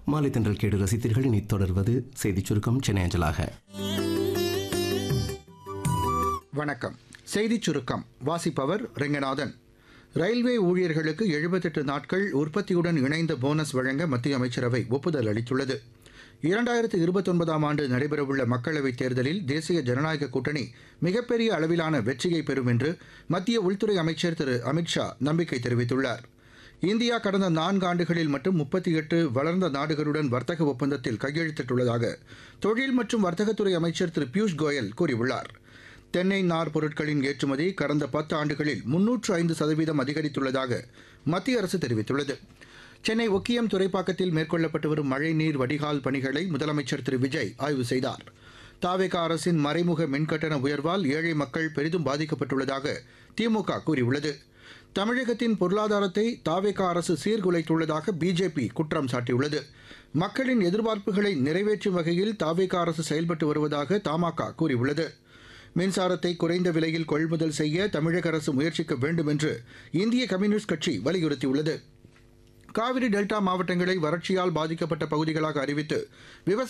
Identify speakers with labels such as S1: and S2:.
S1: மாலை தென்றல் கேடு ரசித்தீர்கள் இனி தொடர்வது செய்திச் சுருக்கம் சென்னை அஞ்சலாக
S2: வணக்கம் செய்திச் சுருக்கம் வாசிப்பவர் ரெங்கநாதன் ரயில்வே ஊழியர்களுக்கு எழுபத்தெட்டு நாட்கள் உற்பத்தியுடன் இணைந்த போனஸ் வழங்க மத்திய அமைச்சரவை ஒப்புதல் அளித்துள்ளது இரண்டாயிரத்து இருபத்தொன்பதாம் ஆண்டு நடைபெறவுள்ள மக்களவைத் தேர்தலில் தேசிய ஜனநாயக கூட்டணி மிகப்பெரிய அளவிலான வெற்றியை பெறும் என்று மத்திய உள்துறை அமைச்சர் திரு அமித்ஷா நம்பிக்கை தெரிவித்துள்ளார் இந்தியா கடந்த நான்கு ஆண்டுகளில் மட்டும் முப்பத்தி எட்டு வளர்ந்த நாடுகளுடன் வர்த்தக ஒப்பந்தத்தில் கையெழுத்திட்டுள்ளதாக தொழில் மற்றும் வர்த்தகத்துறை அமைச்சர் திரு பியூஷ் கோயல் கூறியுள்ளார் தென்னை நார் பொருட்களின் ஏற்றுமதி கடந்த பத்து ஆண்டுகளில் முன்னூற்று ஐந்து சதவீதம் அதிகரித்துள்ளதாக மத்திய அரசு தெரிவித்துள்ளது சென்னை ஒக்கியம் துறைப்பாக்கத்தில் மேற்கொள்ளப்பட்டு வரும் மழைநீர் வடிகால் பணிகளை முதலமைச்சர் திரு விஜய் ஆய்வு செய்தார் தாவேகா அரசின் மறைமுக மின்கட்டண உயர்வால் ஏழை மக்கள் பெரிதும் பாதிக்கப்பட்டுள்ளதாக திமுக கூறியுள்ளது தமிழகத்தின் பொருளாதாரத்தை தாவேகா அரசு சீர்குலைத்துள்ளதாக பிஜேபி குற்றம் சாட்டியுள்ளது மக்களின் எதிர்பார்ப்புகளை நிறைவேற்றும் வகையில் தாவேகா அரசு செயல்பட்டு வருவதாக தமாக கூறியுள்ளது மின்சாரத்தை குறைந்த விலையில் கொள்முதல் செய்ய தமிழக அரசு முயற்சிக்க வேண்டும் என்று இந்திய கம்யூனிஸ்ட் கட்சி வலியுறுத்தியுள்ளது காவிரி டெல்டா மாவட்டங்களை வறட்சியால் பாதிக்கப்பட்ட பகுதிகளாக அறிவித்து விவசாய